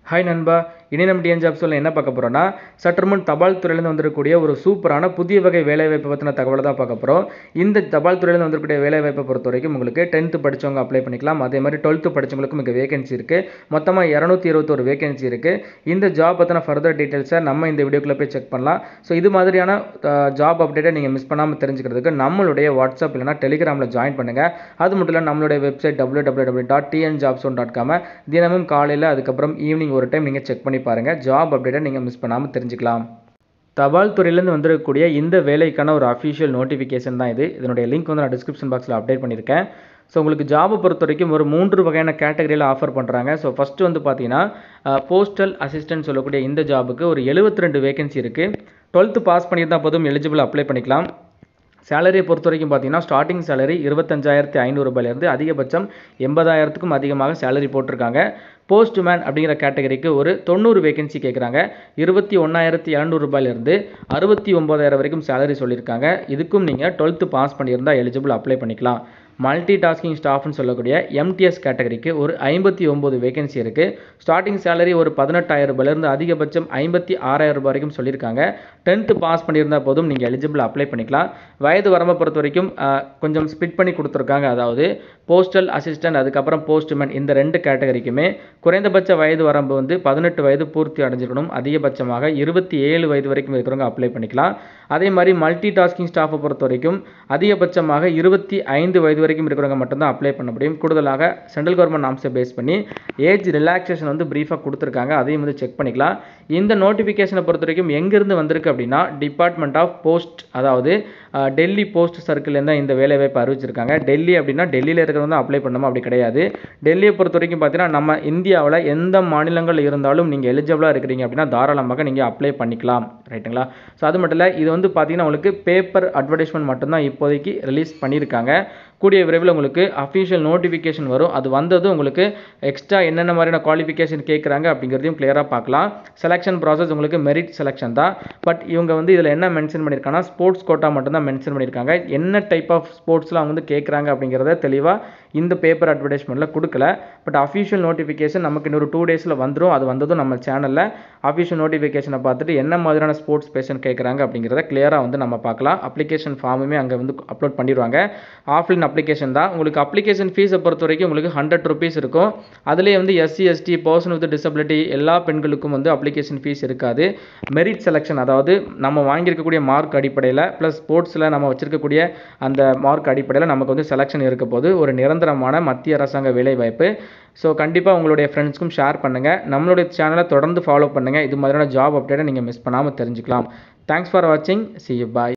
hi நண்பா இனி நம்ம டிஎன் ஜாப் சொல்ல என்ன பார்க்க போகிறோம்னா சற்று முன் தபால் துறையிலேருந்து வந்திருக்கக்கூடிய ஒரு சூப்பரான புதிய வகை வேலைவாய்ப்பை பற்றின தகவலை தான் பார்க்க போகிறோம் இந்த தபால் துறையிலேருந்து வந்திருக்கக்கூடிய வேலைவாய்ப்பை பொறுத்த வரைக்கும் உங்களுக்கு டென்த்து படித்தவங்க அப்ளை பண்ணிக்கலாம் அதே மாதிரி டுவெல்த்து படித்தவங்களுக்கும் இங்கே வேகன்சி இருக்குது மொத்தமாக இரநூத்தி இருபத்தொரு வேகன்சி இருக்குது இந்த ஜாப் பற்றின ஃபர்தர் டீட்டெயில்ஸை நம்ம இந்த வீடியோக்குள்ளே போய் செக் பண்ணலாம் ஸோ இது மாதிரியான ஜாப் அப்டேட்டை நீங்கள் மிஸ் பண்ணாமல் தெரிஞ்சுக்கிறதுக்கு நம்மளுடைய வாட்ஸ்அப் இல்லைனா டெலிகிராமில் ஜாயின் பண்ணுங்கள் அது மட்டும் இல்லை நம்மளுடைய website W W W dot TN jobs one dot காமை தினமும் காலையில் அதுக்கப்புறம் ஈவினிங் ஒரு டைம் நீங்கள் செக் பண்ணி பாருங்கள் ஜாப் அப்டேட்டை நீங்கள் மிஸ் பண்ணாமல் தெரிஞ்சுக்கலாம் தபால் துறையிலேருந்து வந்திருக்கக்கூடிய இந்த வேலைக்கான ஒரு அஃபிஷியல் நோட்டிஃபிகேஷன் தான் இது இதனுடைய லிங்க் வந்து நான் டிஸ்கிரிப்ஷன் பாக்ஸில் அப்டேட் பண்ணியிருக்கேன் ஸோ உங்களுக்கு ஜாபை பொறுத்த வரைக்கும் ஒரு மூன்று வகையான கேட்டகரியில் ஆஃபர் பண்ணுறாங்க ஸோ ஃபஸ்ட்டு வந்து பார்த்தீங்கன்னா போஸ்டல் அசிஸ்டன்ட் சொல்லக்கூடிய இந்த ஜாபுக்கு ஒரு எழுபத்தி ரெண்டு வேகன்சி இருக்குது டுவெல்த்து பாஸ் பண்ணியிருந்தால் போதும் எலிஜிபிள் அப்ளை பண்ணிக்கலாம் சேலரியை பொறுத்த வரைக்கும் பார்த்தீங்கன்னா ஸ்டார்டிங் சேலரி இருபத்தஞ்சாயிரத்தி ஐநூறுரூபாயிலேருந்து அதிகபட்சம் எண்பதாயிரத்துக்கும் அதிகமாக சேலரி போட்டிருக்காங்க போஸ்ட்மேன் அப்படிங்கிற கேட்டகரிக்கு ஒரு தொண்ணூறு வேகன்சி கேட்குறாங்க இருபத்தி ஒன்றாயிரத்தி இரநூறுபாயிலிருந்து அறுபத்தி ஒம்பதாயிரம் வரைக்கும் சேலரி சொல்லியிருக்காங்க இதுக்கும் நீங்கள் டுவெல்த்து பாஸ் பண்ணியிருந்தால் எலிஜிபிள் அப்ளை பண்ணிக்கலாம் மல்டி டாஸ்கிங் ஸ்டாஃப்னு சொல்லக்கூடிய எம்டிஎஸ் கேட்டகரிக்கு ஒரு ஐம்பத்தி ஒம்பது வேகன்சி இருக்குது ஸ்டார்டிங் சேலரி ஒரு பதினெட்டாயிரம் ரூபாயிலேருந்து அதிகபட்சம் ஐம்பத்தி ஆறாயிரம் ரூபாய் வரைக்கும் சொல்லியிருக்காங்க டென்த்து பாஸ் பண்ணியிருந்தால் போதும் நீங்கள் எலிஜிபிள் அப்ளை பண்ணிக்கலாம் வயது வரம்பை பொறுத்த வரைக்கும் கொஞ்சம் ஸ்பிட் பண்ணி கொடுத்துருக்காங்க அதாவது போஸ்டல் அசிஸ்டன்ட் அதுக்கப்புறம் போஸ்ட்மேன் இந்த ரெண்டு கேட்டகரிக்குமே குறைந்தபட்ச வயது வரம்பு வந்து பதினெட்டு வயது பூர்த்தி அடைஞ்சிருக்கணும் அதிகபட்சமாக இருபத்தி ஏழு வயது வரைக்கும் இருக்கிறவங்க அப்ளை பண்ணிக்கலாம் அதே மாதிரி மல்டி டாஸ்கிங் ஸ்டாஃபை பொறுத்த வரைக்கும் அதிகபட்சமாக இருபத்தி ஐந்து வயது வரைக்கும் இருக்கிறவங்க மட்டும்தான் அப்ளை பண்ண முடியும் கூடுதலாக சென்ட்ரல் கவர்மெண்ட் நாம்ஸை பேஸ் பண்ணி ஏஜ் ரிலாக்ஸேஷன் வந்து ப்ரீஃபாக கொடுத்துருக்காங்க அதையும் வந்து செக் பண்ணிக்கலாம் இந்த நோட்டிஃபிகேஷனை பொறுத்த வரைக்கும் எங்கேருந்து வந்திருக்கு அப்படின்னா டிபார்ட்மெண்ட் ஆஃப் போஸ்ட் அதாவது டெல்லி போஸ்ட் சர்க்கிள்லேருந்து தான் இந்த வேலைவாய்ப்பு அறிவிச்சிருக்காங்க டெல்லி அப்படின்னா டெல்லியில் இருக்கிறவங்க தான் அப்ளை பண்ணணும் அப்படி கிடையாது டெல்லியை பொறுத்த வரைக்கும் பார்த்தீங்கன்னா நம்ம இந்தியாவில் எந்த மாநிலங்கள் இருந்தாலும் நீங்கள் எலிஜிபிளாக இருக்கிறீங்க அப்படின்னா தாராளமாக நீங்கள் அப்ளை பண்ணிக்கலாம் ரைட்டுங்களா ஸோ அது மட்டும் இல்லை இது வந்து பார்த்தீங்கன்னா உங்களுக்கு பேப்பர் அட்வர்டைஸ்மெண்ட் மட்டும்தான் இப்போதைக்கு ரிலீஸ் பண்ணியிருக்காங்க கூடிய விரைவில் உங்களுக்கு அஃபிஷியல் நோட்டிஃபிகேஷன் வரும் அது வந்ததும் உங்களுக்கு எக்ஸ்ட்ரா என்னென்ன மாதிரியான குவாலிஃபிகேஷன் கேட்குறாங்க அப்படிங்கிறதையும் கிளியராக பார்க்கலாம் செலெக்ஷன் ப்ராசஸ் உங்களுக்கு மெரிட் செலெக்ஷன் தான் பட் இவங்க வந்து இதில் என்ன மென்ஷன் பண்ணியிருக்காங்கன்னா ஸ்போர்ட்ஸ் கோட்டா மட்டும்தான் மென்ஷன் பண்ணியிருக்காங்க என்ன டைப் ஆஃப் ஸ்போர்ட்ஸ்லாம் அவங்க வந்து கேட்குறாங்க அப்படிங்கிறத தெளிவாக இந்த பேப்பர் அட்வர்டைஸ்மெண்ட்டில் கொடுக்கல பட் அஃபிஷியல் நோட்டிஃபிகேஷன் நமக்கு இன்னொரு டூ டேஸில் வந்துடும் அது வந்ததும் நம்ம சேனலில் அஃபிஷியல் நோட்டிஃபிகேஷனை பார்த்துட்டு என்ன மாதிரியான ஸ்போர்ட்ஸ் பேஷன் கேட்குறாங்க அப்படிங்கிறத கிளியராக வந்து நம்ம பார்க்கலாம் அப்ளிகேஷன் ஃபார்முமே அங்கே வந்து அப்லோட் பண்ணிடுவாங்க ஆஃப்லைன் அப்ளிகேஷன் தான் உங்களுக்கு அப்ளிகேஷன் ஃபீஸை பொறுத்த வரைக்கும் உங்களுக்கு ஹண்ட்ரட் ருபீஸ் இருக்கும் அதுலேயே வந்து SC ST person with disability எல்லா பெண்களுக்கும் வந்து அப்ளிகேஷன் ஃபீஸ் இருக்காது மெரிட் செலெக்ஷன் அதாவது நம்ம வாங்கியிருக்கக்கூடிய மார்க் அடிப்படையில் ப்ளஸ் ஸ்போர்ட்ஸில் நம்ம வச்சிருக்கக்கூடிய அந்த மார்க் அடிப்படையில் நமக்கு வந்து செலெக்ஷன் இருக்க போது ஒரு நிரந்தரமான மத்திய அரசாங்க வேலைவாய்ப்பு ஸோ கண்டிப்பாக உங்களுடைய ஃப்ரெண்ட்ஸ்க்கும் ஷேர் பண்ணுங்கள் நம்மளுடைய சேனலை தொடர்ந்து ஃபாலோ பண்ணுங்கள் இது மாதிரியான ஜாப் அப்டேட்டை நீங்கள் மிஸ் பண்ணாமல் தெரிஞ்சுக்கலாம் தேங்க்ஸ் ஃபார் வாட்சிங் சி யூ பாய்